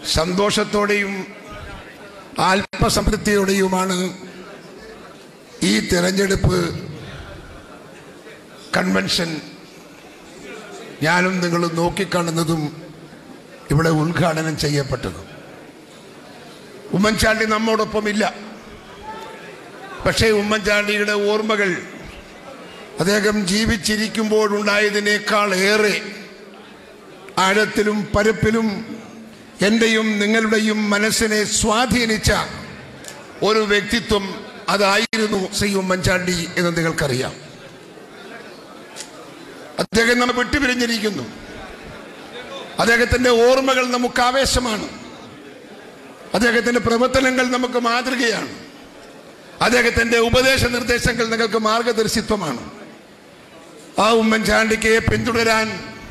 സന്തോഷത്തോടെയും ആത്മസംതൃപ്തിയോടെയുമാണ് ഈ തിരഞ്ഞെടുപ്പ് കൺവെൻഷൻ ഞാനും നിങ്ങളും നോക്കിക്കാണുന്നതും ഇവിടെ ഉദ്ഘാടനം ചെയ്യപ്പെട്ടതും ഉമ്മൻചാണ്ടി നമ്മോടൊപ്പം ഇല്ല പക്ഷേ ഉമ്മൻചാണ്ടിയുടെ ഓർമ്മകൾ അദ്ദേഹം ജീവിച്ചിരിക്കുമ്പോഴുണ്ടായതിനേക്കാൾ ഏറെ ആഴത്തിലും പരപ്പിലും എൻ്റെയും നിങ്ങളുടെയും മനസ്സിനെ സ്വാധീനിച്ച ഒരു വ്യക്തിത്വം അതായിരുന്നു ശ്രീ ഉമ്മൻചാണ്ടി എന്ന് നിങ്ങൾക്കറിയാം അദ്ദേഹം നമ്മെ വിട്ടുപിരിഞ്ഞിരിക്കുന്നു അദ്ദേഹത്തിന്റെ ഓർമ്മകൾ നമുക്ക് ആവേശമാണ് അദ്ദേഹത്തിന്റെ പ്രവർത്തനങ്ങൾ നമുക്ക് മാതൃകയാണ് അദ്ദേഹത്തിന്റെ ഉപദേശ നിർദ്ദേശങ്ങൾ നിങ്ങൾക്ക് മാർഗദർശിത്വമാണ് ആ ഉമ്മൻചാണ്ടിക്ക് പിന്തുടരാൻ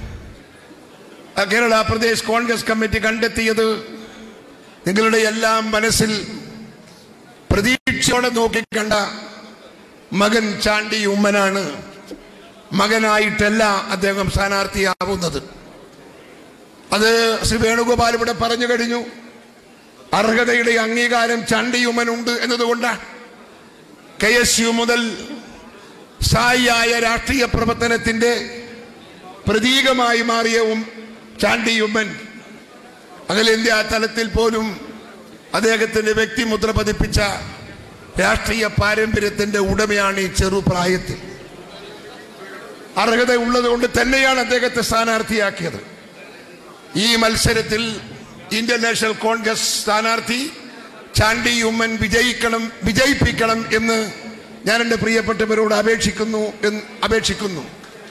ആ കേരള പ്രദേശ് കോൺഗ്രസ് കമ്മിറ്റി കണ്ടെത്തിയത് നിങ്ങളുടെ എല്ലാം മനസ്സിൽ പ്രതീക്ഷയോടെ നോക്കിക്കണ്ട മകൻ ചാണ്ടി ഉമ്മനാണ് മകനായിട്ടല്ല അദ്ദേഹം സ്ഥാനാർത്ഥിയാവുന്നത് അത് ശ്രീ വേണുഗോപാൽ ഇവിടെ പറഞ്ഞു കഴിഞ്ഞു അർഹതയുടെ അംഗീകാരം ചാണ്ടിയുമ്മനുണ്ട് എന്നതുകൊണ്ടാണ് കെ എസ് യു മുതൽ സ്ഥായിയായ രാഷ്ട്രീയ പ്രവർത്തനത്തിന്റെ പ്രതീകമായി മാറിയ ഉം- ചാണ്ടിയുമ്മൻ അഖിലേന്ത്യാ തലത്തിൽ പോലും അദ്ദേഹത്തിന്റെ വ്യക്തിമുദ്ര പതിപ്പിച്ച രാഷ്ട്രീയ പാരമ്പര്യത്തിന്റെ ഉടമയാണ് ഈ ചെറുപ്രായത്തിൽ അർഹത ഉള്ളതുകൊണ്ട് തന്നെയാണ് അദ്ദേഹത്തെ സ്ഥാനാർത്ഥിയാക്കിയത് ഈ മത്സരത്തിൽ ഇന്ത്യൻ നാഷണൽ കോൺഗ്രസ് സ്ഥാനാർത്ഥി ചാണ്ടി ഉമ്മൻ വിജയിക്കണം വിജയിപ്പിക്കണം എന്ന് ഞാൻ എൻ്റെ പ്രിയപ്പെട്ടവരോട് അപേക്ഷിക്കുന്നു എന്ന് അപേക്ഷിക്കുന്നു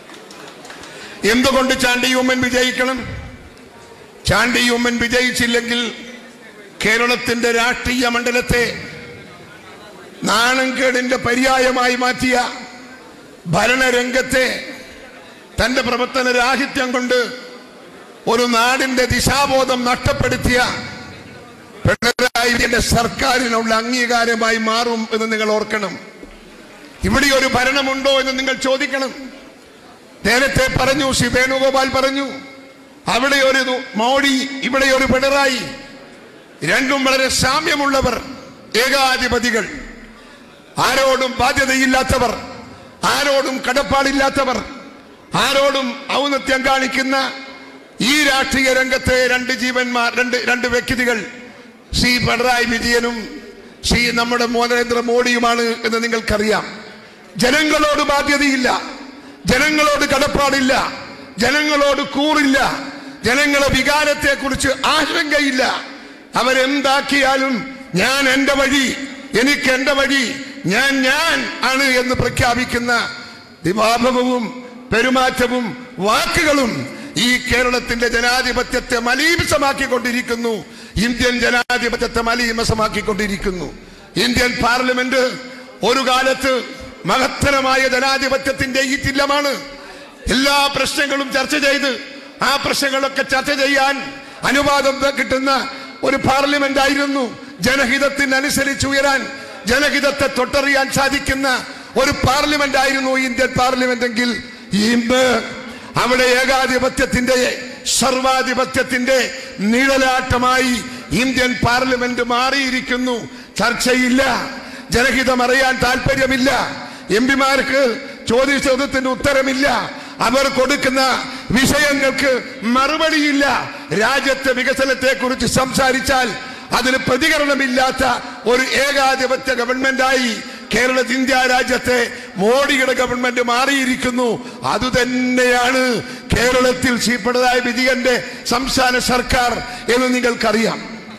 എന്തുകൊണ്ട് ചാണ്ടി ഉമ്മൻ വിജയിക്കണം ചാണ്ടി ഉമ്മൻ വിജയിച്ചില്ലെങ്കിൽ കേരളത്തിന്റെ രാഷ്ട്രീയ മണ്ഡലത്തെ നാണംകേടിന്റെ പര്യായമായി മാറ്റിയ ഭരണരംഗത്തെ തന്റെ പ്രവർത്തന രാഹിത്യം കൊണ്ട് ഒരു നാടിന്റെ ദിശാബോധം നഷ്ടപ്പെടുത്തിയ പിണറായി വിജയന്റെ സർക്കാരിനുള്ള അംഗീകാരമായി മാറും എന്ന് നിങ്ങൾ ഓർക്കണം ഇവിടെ ഒരു ഭരണമുണ്ടോ എന്ന് നിങ്ങൾ ചോദിക്കണം നേരത്തെ പറഞ്ഞു ശ്രീ വേണുഗോപാൽ പറഞ്ഞു അവിടെ ഒരു ദു- മോഡി ഇവിടെ ഒരു പിണറായി രണ്ടും വളരെ സാമ്യമുള്ളവർ ഏകാധിപതികൾ ആരോടും ബാധ്യതയില്ലാത്തവർ ആരോടും കടപ്പാടില്ലാത്തവർ ആരോടും ഔന്നത്യം കാണിക്കുന്ന ഈ രാഷ്ട്രീയ രംഗത്തെ രണ്ട് ജീവന്മാർ രണ്ട് രണ്ട് വ്യക്തികൾ ശ്രീ പിണറായി വിജയനും ശ്രീ നമ്മുടെ നരേന്ദ്രമോദിയുമാണ് എന്ന് നിങ്ങൾക്കറിയാം ജനങ്ങളോട് ബാധ്യതയില്ല ജനങ്ങളോട് കടപ്പാടില്ല ജനങ്ങളോട് കൂറില്ല ജനങ്ങളെ വികാരത്തെ കുറിച്ച് ആശങ്കയില്ല അവരെന്താക്കിയാലും ഞാൻ എന്റെ വഴി എനിക്ക് എന്റെ വഴി ഞാൻ ഞാൻ ആണ് എന്ന് പ്രഖ്യാപിക്കുന്ന ദിവാഭവവും പെരുമാറ്റവും വാക്കുകളും ഈ കേരളത്തിന്റെ ജനാധിപത്യത്തെ മലീമസമാക്കിക്കൊണ്ടിരിക്കുന്നു ഇന്ത്യൻ ജനാധിപത്യത്തെ മലീമസമാക്കിക്കൊണ്ടിരിക്കുന്നു ഇന്ത്യൻ പാർലമെന്റ് ഒരു കാലത്ത് മഹത്തരമായ ജനാധിപത്യത്തിന്റെ ഈ ചില്ലമാണ് എല്ലാ പ്രശ്നങ്ങളും ചർച്ച ചെയ്ത് ആ പ്രശ്നങ്ങളൊക്കെ ചർച്ച ചെയ്യാൻ അനുവാദം കിട്ടുന്ന ഒരു പാർലമെന്റ് ആയിരുന്നു ജനഹിതത്തിനനുസരിച്ച് ഉയരാൻ ജനഹിതത്തെ തൊട്ടറിയാൻ സാധിക്കുന്ന ഒരു പാർലമെന്റ് ആയിരുന്നു ഇന്ത്യൻ പാർലമെന്റ് എങ്കിൽ ഇന്ന് അവിടെ ഏകാധിപത്യത്തിന്റെ സർവാധിപത്യത്തിന്റെ നിഴലാട്ടമായി ഇന്ത്യൻ പാർലമെന്റ് മാറിയിരിക്കുന്നു ചർച്ചയില്ല ജനഹിതം അറിയാൻ താല്പര്യമില്ല എം പിമാർക്ക് ചോദ്യ ചോദ്യത്തിന് ഉത്തരമില്ല അവർ കൊടുക്കുന്ന വിഷയങ്ങൾക്ക് മറുപടിയില്ല രാജ്യത്തെ വികസനത്തെ കുറിച്ച് സംസാരിച്ചാൽ അതിന് പ്രതികരണമില്ലാത്ത ഒരു ഏകാധിപത്യ ഗവൺമെന്റായി കേരള ഇന്ത്യ രാജ്യത്തെ മോഡിയുടെ ഗവൺമെന്റ് മാറിയിരിക്കുന്നു അതുതന്നെയാണ് കേരളത്തിൽ ശ്രീ പിണറായി വിജയന്റെ സംസ്ഥാന സർക്കാർ എന്ന് നിങ്ങൾക്കറിയാം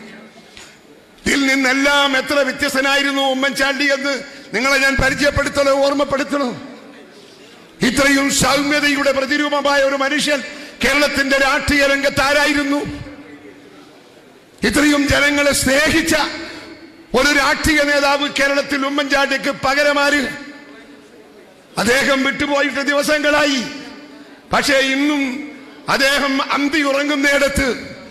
ഇതിൽ നിന്നെല്ലാം എത്ര വ്യത്യസ്തനായിരുന്നു ഉമ്മൻചാണ്ടി എന്ന് നിങ്ങളെ ഞാൻ പരിചയപ്പെടുത്തണോ ഓർമ്മപ്പെടുത്തണോ ഇത്രയും സൗമ്യതയുടെ പ്രതിരൂപമായ ഒരു മനുഷ്യൻ കേരളത്തിന്റെ രാഷ്ട്രീയ രംഗത്ത് ആരായിരുന്നു ഇത്രയും ജനങ്ങളെ സ്നേഹിച്ച ഒരു രാഷ്ട്രീയ നേതാവ് കേരളത്തിൽ ഉമ്മൻചാണ്ടിക്ക് പകരമാര് അദ്ദേഹം വിട്ടുപോയിട്ട് ദിവസങ്ങളായി പക്ഷേ ഇന്നും അദ്ദേഹം അന്തി ഉറങ്ങുന്നിടത്ത്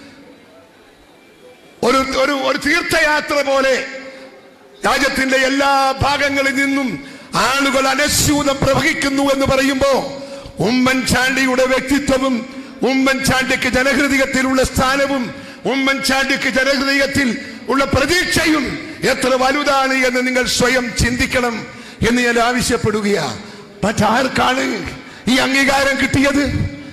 ഒരു ഒരു ഒരു തീർത്ഥയാത്ര പോലെ രാജ്യത്തിന്റെ എല്ലാ ഭാഗങ്ങളിൽ നിന്നും ആളുകൾ അനശ്യൂതം പ്രവഹിക്കുന്നു എന്ന് പറയുമ്പോ ഉമ്മൻചാണ്ടിയുടെ വ്യക്തിത്വവും ഉമ്മൻചാണ്ടിക്ക് ജനഹൃദയത്തിലുള്ള സ്ഥാനവും ഉമ്മൻചാണ്ടിക്ക് ജനഹൃദയത്തിൽ ഉള്ള പ്രതീക്ഷയും എത്ര വലുതാണ് എന്ന് നിങ്ങൾ സ്വയം ചിന്തിക്കണം എന്ന് ഞാൻ ആവശ്യപ്പെടുകയാ മറ്റാർക്കാണ് ഈ അംഗീകാരം കിട്ടിയത്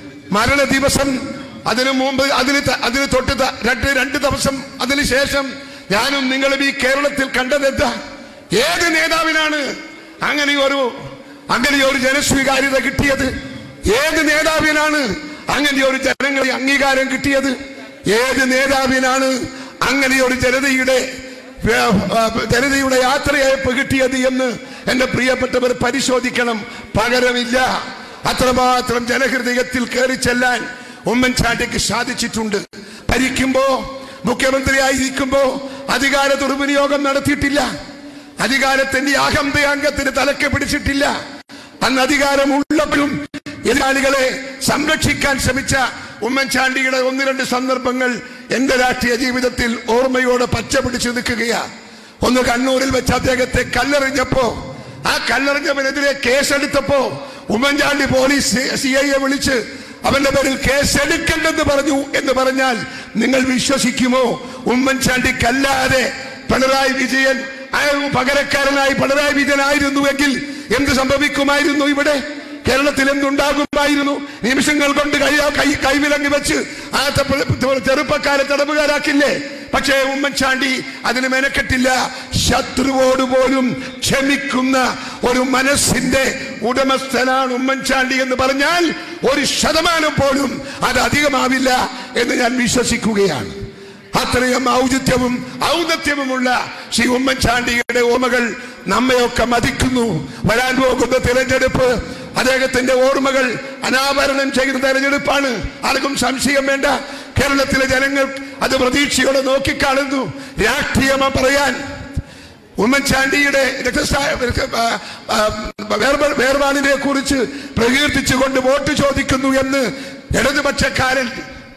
മരണ ദിവസം അതിനു മുമ്പ് അതിന് ത- അതിന് തൊട്ട് ത- രണ്ട് രണ്ട് ദിവസം അതിന് ശേഷം ഞാനും നിങ്ങളും ഈ കേരളത്തിൽ കണ്ടത് എന്താ ഏത് നേതാവിനാണ് അങ്ങനെ ഒരു അങ്ങനെ ഒരു ജനസ്വീകാര്യത കിട്ടിയത് ഏത് നേതാവിനാണ് അങ്ങനെ ഒരു ജനങ്ങളെ അംഗീകാരം കിട്ടിയത് ഏത് നേതാവിനാണ് അങ്ങനെ ഒരു ജനതയുടെ വ്യ- ആ, ജനതയുടെ യാത്രയയപ്പ് കിട്ടിയത് എന്ന് എന്റെ പ്രിയപ്പെട്ടവർ പരിശോധിക്കണം പകരമില്ല അത്രമാത്രം ജനഹൃദയത്തിൽ കയറി ചെല്ലാൻ ഉമ്മൻചാണ്ടിക്ക് സാധിച്ചിട്ടുണ്ട് ഭരിക്കുമ്പോ മുഖ്യമന്ത്രിയായിരിക്കുമ്പോ അധികാര ദുർവിനിയോഗം നടത്തിയിട്ടില്ല അധികാരത്തിന്റെ അഹന്ത അംഗത്തിന് തലക്ക് പിടിച്ചിട്ടില്ല അന്ന് അധികാരമുള്ളവരും എതിരാളികളെ സംരക്ഷിക്കാൻ ശ്രമിച്ച ഉമ്മൻചാണ്ടിയുടെ ഒന്ന് രണ്ട് സന്ദർഭങ്ങൾ എന്റെ രാഷ്ട്രീയ ജീവിതത്തിൽ ഓർമ്മയോടെ പച്ച പിടിച്ചു നിൽക്കുകയാ ഒന്ന് കണ്ണൂരിൽ വെച്ച് അദ്ദേഹത്തെ കല്ലെറിഞ്ഞപ്പോ ആ കല്ലെറിഞ്ഞവനെതിരെ കേസെടുത്തപ്പോ Oommen Chandy police C I A വിളിച്ച് അവന്റെ പേരിൽ കേസെടുക്കണ്ടെന്ന് പറഞ്ഞു എന്ന് പറഞ്ഞാൽ നിങ്ങൾ വിശ്വസിക്കുമോ ഉമ്മൻചാണ്ടിക്കല്ലാതെ പിണറായി വിജയൻ ആ പകരക്കാരനായി പിണറായി വിജയൻ ആയിരുന്നുവെങ്കിൽ എന്ത് സംഭവിക്കുമായിരുന്നു ഇവിടെ കേരളത്തിൽ എന്തുണ്ടാകുമായിരുന്നു നിമിഷങ്ങൾ കൊണ്ട് കൈ കൈ കൈവിലങ്ങി വെച്ച് ആ തപ്പ- ചെറുപ്പക്കാരെ തടവുകാരാക്കില്ലേ പക്ഷേ ഉമ്മൻചാണ്ടി അതിന് മെനക്കെട്ടില്ല ശത്രുവോട് പോലും ക്ഷമിക്കുന്ന ഒരു മനസ്സിന്റെ ഉടമസ്ഥനാണ് ഉമ്മൻചാണ്ടി എന്ന് പറഞ്ഞാൽ ഒരു ശതമാനം പോലും അത് അധികമാവില്ല എന്ന് ഞാൻ വിശ്വസിക്കുകയാണ് അത്രയും ഔചിത്യവും ഔന്നത്യവുമുള്ള ശ്രീ ഉമ്മൻചാണ്ടിയുടെ ഓർമ്മകൾ നമ്മയൊക്കെ മതിക്കുന്നു വരാൻ പോകുന്ന തിരഞ്ഞെടുപ്പ് അദ്ദേഹത്തിന്റെ ഓർമ്മകൾ അനാവരണം ചെയ്യുന്ന തെരഞ്ഞെടുപ്പാണ് ആർക്കും സംശയം വേണ്ട കേരളത്തിലെ ജനങ്ങൾ അത് പ്രതീക്ഷയോടെ നോക്കിക്കാണുന്നു രാഷ്ട്രീയമ പറയാൻ ഉമ്മൻചാണ്ടിയുടെ രക്തസാ ആ, ആ, വേർപാ- വേർപാടിനെ കുറിച്ച് പ്രകീർത്തിച്ചുകൊണ്ട് വോട്ട് ചോദിക്കുന്നു എന്ന് ഇടതുപക്ഷക്കാരൻ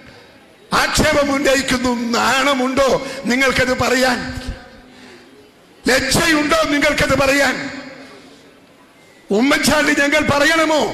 ആക്ഷേപം ഉന്നയിക്കുന്നു നാണമുണ്ടോ നിങ്ങൾക്കത് പറയാൻ ലജ്ജയുണ്ടോ നിങ്ങൾക്കത് പറയാൻ ഉമ്മൻചാണ്ടി ഞങ്ങൾ പറയണമോ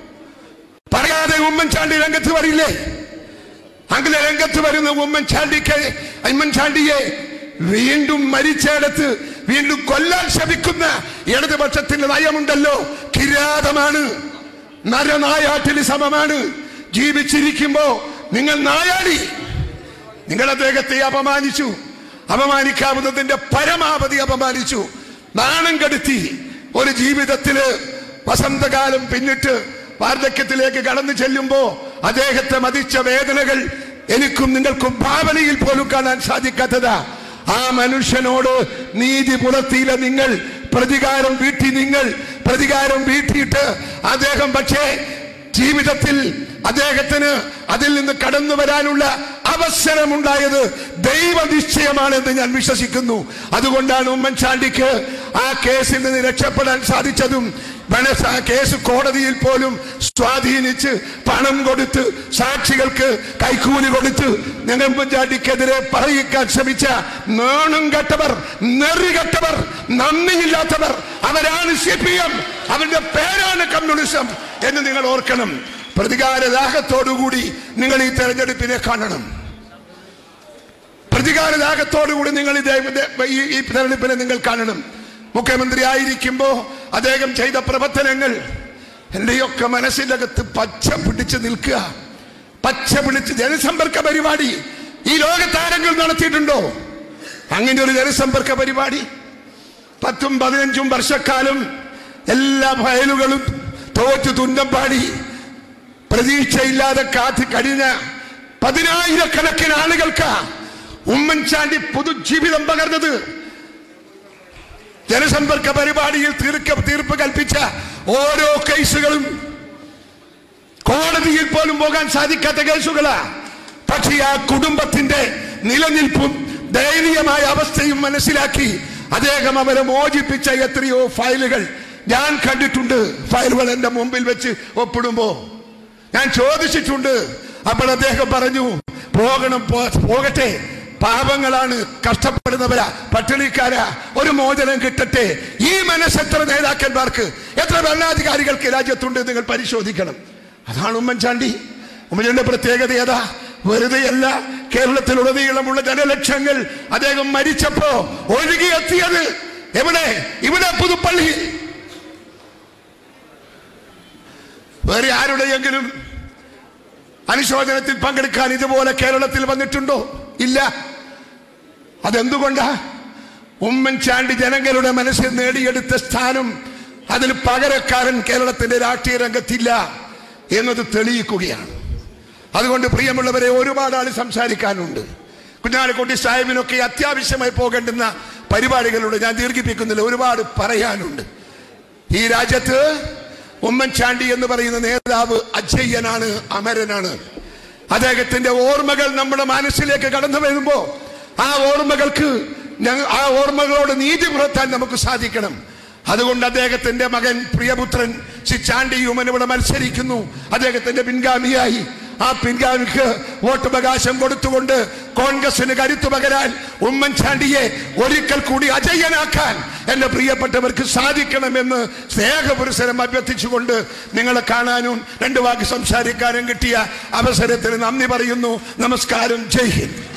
പറയാതെ ഉമ്മൻചാണ്ടി രംഗത്ത് വരില്ലേ അങ്ങനെ രംഗത്ത് വരുന്ന ഉമ്മൻചാണ്ടിക്ക് ഉമ്മൻചാണ്ടിയെ വീണ്ടും മരിച്ചിടത്ത് വീണ്ടും കൊല്ലാൻ ശ്രമിക്കുന്ന ഇടതുപക്ഷത്തിന്റെ നയമുണ്ടല്ലോ കിരാതമാണ് നരനായാട്ടിന് സമമാണ് ജീവിച്ചിരിക്കുമ്പോ നിങ്ങൾ നായാടി നിങ്ങൾ അദ്ദേഹത്തെ അപമാനിച്ചു അപമാനിക്കാവുന്നതിന്റെ പരമാവധി അപമാനിച്ചു നാണം കെടുത്തി ഒരു ജീവിതത്തില് വസന്തകാലം പിന്നിട്ട് വാർദ്ധക്യത്തിലേക്ക് കടന്നു ചെല്ലുമ്പോ അദ്ദേഹത്തെ മതിച്ച വേദനകൾ എനിക്കും നിങ്ങൾക്കും ഭാവനയിൽ പോലും കാണാൻ സാധിക്കാത്തതാ ആ മനുഷ്യനോട് നീതി പുലർത്തിയില്ല നിങ്ങൾ പ്രതികാരം വീട്ടി നിങ്ങൾ പ്രതികാരം വീട്ടിയിട്ട് അദ്ദേഹം പക്ഷേ ജീവിതത്തിൽ അദ്ദേഹത്തിന് അതിൽ നിന്ന് കടന്നു വരാനുള്ള അവസരമുണ്ടായത് ദൈവനിശ്ചയമാണെന്ന് ഞാൻ വിശ്വസിക്കുന്നു അതുകൊണ്ടാണ് ഉമ്മൻചാണ്ടിക്ക് ആ കേസിൽ നിന്ന് രക്ഷപ്പെടാൻ സാധിച്ചതും മനസ്സ് ആ കേസ് കോടതിയിൽ പോലും സ്വാധീനിച്ച് പണം കൊടുത്ത് സാക്ഷികൾക്ക് കൈക്കൂലി കൊടുത്ത് ഞങ്ങൾ ഉമ്മൻചാണ്ടിക്കെതിരെ പറയിക്കാൻ ശ്രമിച്ച നാണം കെട്ടവർ നെറികെട്ടവർ നന്ദിയില്ലാത്തവർ അവരാണ് സി പി എം അവരുടെ പേരാണ് കമ്മ്യൂണിസം എന്ന് നിങ്ങൾ ഓർക്കണം പ്രതികാരദാഹത്തോടുകൂടി നിങ്ങൾ ഈ തെരഞ്ഞെടുപ്പിനെ കാണണം പ്രതികാരദാഹത്തോടുകൂടി നിങ്ങൾ ഈ ദൈവ- ഈ ഈ തെരഞ്ഞെടുപ്പിനെ നിങ്ങൾ കാണണം മുഖ്യമന്ത്രി ആയിരിക്കുമ്പോ അദ്ദേഹം ചെയ്ത പ്രവർത്തനങ്ങൾ എന്റെയൊക്കെ മനസ്സിനകത്ത് പച്ച പിടിച്ച് നിൽക്കുക പച്ച പിടിച്ച് ജനസമ്പർക്ക പരിപാടി ഈ ലോകത്താരെങ്കിലും നടത്തിയിട്ടുണ്ടോ അങ്ങനെ ഒരു ജനസമ്പർക്ക പരിപാടി പത്തും പതിനഞ്ചും വർഷക്കാലം എല്ലാ ഫയലുകളും തോറ്റു തുന്നം പാടി പ്രതീക്ഷയില്ലാതെ കാത്ത് കഴിഞ്ഞ പതിനായിരക്കണക്കിന് ആളുകൾക്ക് ഉമ്മൻചാണ്ടി പുതുജീവിതം പകർന്നത് ജനസമ്പർക്ക പരിപാടിയിൽ തീർക്ക തീർപ്പ് കൽപ്പിച്ച ഓരോ കേസുകളും കോടതിയിൽ പോലും പോകാൻ സാധിക്കാത്ത കേസുകളാ പക്ഷേ ആ കുടുംബത്തിന്റെ നിലനിൽപ്പും ദയനീയമായ അവസ്ഥയും മനസ്സിലാക്കി അദ്ദേഹം അവരെ മോചിപ്പിച്ച എത്രയോ ഫയലുകൾ ഞാൻ കണ്ടിട്ടുണ്ട് ഫയലുകൾ എന്റെ മുമ്പിൽ വെച്ച് ഒപ്പിടുമ്പോ ഞാൻ ചോദിച്ചിട്ടുണ്ട് അപ്പോൾ അദ്ദേഹം പറഞ്ഞു പോകണം പോ- പോകട്ടെ പാപങ്ങളാണ് കഷ്ടപ്പെടുന്നവരാ പട്ടിണിക്കാരാ ഒരു മോചനം കിട്ടട്ടെ ഈ മനസ്സ് എത്ര നേതാക്കന്മാർക്ക് എത്ര ഭരണാധികാരികൾക്ക് രാജ്യത്തുണ്ട് നിങ്ങൾ പരിശോധിക്കണം അതാണ് ഉമ്മൻചാണ്ടി ഉമ്മൻചാണ്ടിയുടെ പ്രത്യേകത ഏതാ വെറുതെയല്ല കേരളത്തിലുടനീളമുള്ള ജനലക്ഷങ്ങൾ അദ്ദേഹം മരിച്ചപ്പോ ഒഴുകിയെത്തിയത് എവിടെ ഇവിടെ പുതുപ്പള്ളി വേറെ ആരുടെയെങ്കിലും അനുശോചനത്തിൽ പങ്കെടുക്കാൻ ഇതുപോലെ കേരളത്തിൽ വന്നിട്ടുണ്ടോ ഇല്ല അതെന്തുകൊണ്ടാ ഉമ്മൻചാണ്ടി ജനങ്ങളുടെ മനസ്സിൽ നേടിയെടുത്ത സ്ഥാനം അതിന് പകരക്കാരൻ കേരളത്തിന്റെ രാഷ്ട്രീയ രംഗത്തില്ല എന്നത് തെളിയിക്കുകയാണ് അതുകൊണ്ട് പ്രിയമുള്ളവരെ ഒരുപാട് ആൾ സംസാരിക്കാനുണ്ട് കുഞ്ഞാലിക്കുട്ടി സാഹിബിനൊക്കെ അത്യാവശ്യമായി പോകേണ്ടുന്ന പരിപാടികളുണ്ട് ഞാൻ ദീർഘിപ്പിക്കുന്നില്ല ഒരുപാട് പറയാനുണ്ട് ഈ രാജ്യത്ത് ഉമ്മൻചാണ്ടി എന്ന് പറയുന്ന നേതാവ് അജയ്യനാണ് അമരനാണ് അദ്ദേഹത്തിന്റെ ഓർമ്മകൾ നമ്മുടെ മനസ്സിലേക്ക് കടന്നു വരുമ്പോ ആ ഓർമ്മകൾക്ക് ഞങ്ങ ആ ഓർമ്മകളോട് നീതി പുലർത്താൻ നമുക്ക് സാധിക്കണം അതുകൊണ്ട് അദ്ദേഹത്തിന്റെ മകൻ പ്രിയപുത്രൻ ശ്രീ ചാണ്ടി ഉമ്മൻ ഇവിടെ മത്സരിക്കുന്നു അദ്ദേഹത്തിന്റെ പിൻഗാമിയായി ആ പിൻഗാമിക്ക് വോട്ടവകാശം കൊടുത്തുകൊണ്ട് കോൺഗ്രസിന് കരുത്തു പകരാൻ ഉമ്മൻചാണ്ടിയെ ഒരിക്കൽ കൂടി അജയ്യനാക്കാൻ എന്റെ പ്രിയപ്പെട്ടവർക്ക് സാധിക്കണമെന്ന് സ്നേഹപുരസരം അഭ്യർത്ഥിച്ചുകൊണ്ട് നിങ്ങളെ കാണാനും രണ്ടു വാക്ക് സംസാരിക്കാനും കിട്ടിയ അവസരത്തിന് നന്ദി പറയുന്നു നമസ്കാരം ജയ് ഹിന്ദ്